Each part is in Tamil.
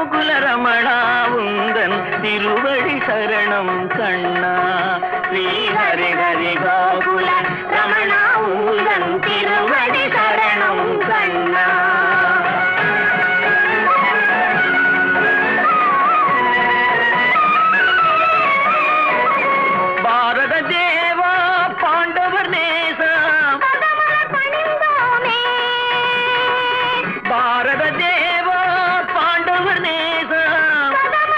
கோகுல ரமணா உந்தன் திருவடி சரணம் கண்ணா ஸ்ரீ ஹரி ஹரி கோகுல ரமணா உந்தன் திருவடி சரணம் கண்ணா பாரத தேவா பாண்டவர் நேசம் பாரத தேவா பாண்டவர் நேசம்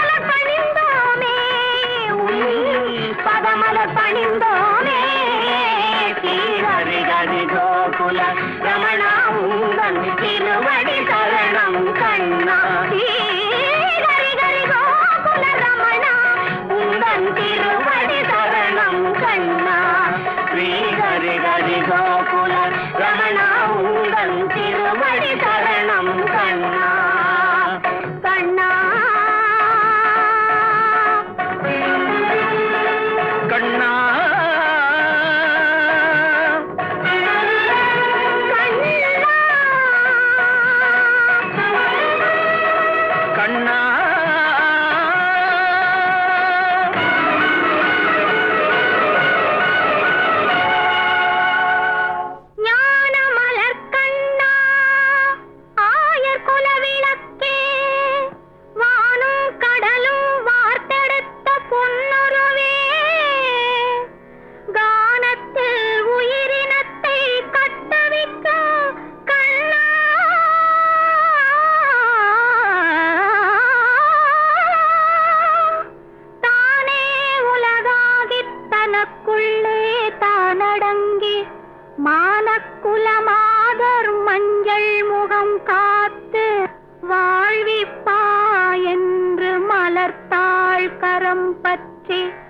பதமலர் பணிந்தோமே ஹரி ஹரி கோகுல ரமணா உந்தன் திருவடி சரணம் கண்ணா ஹரி ஹரி கோகுல ரமணா உந்தன் திருவடி சரணம் கண்ணா ஸ்ரீ ஹரி ஹரி கோகுல ரமணா உந்தன் திருவடி சரணம் கண்ணா கண்ணா கண்ணா கண்ணா ஞானமலர் கண்ணா ஆயர் குலவிளக்கே வானும் கடலும் வார்த்தெடுத்த பொன்னுருவே கானத்தில் உயிரினத்தை கட்டவிக்க கண்ணா தானே உலகாகித் தனக்குள்ளே தானடங்கி மானக்குலமாதர் மஞ்சள் முகம் காத்து வாழ்விப்பா என்று மலர்த்தாள் கரம் பற்றி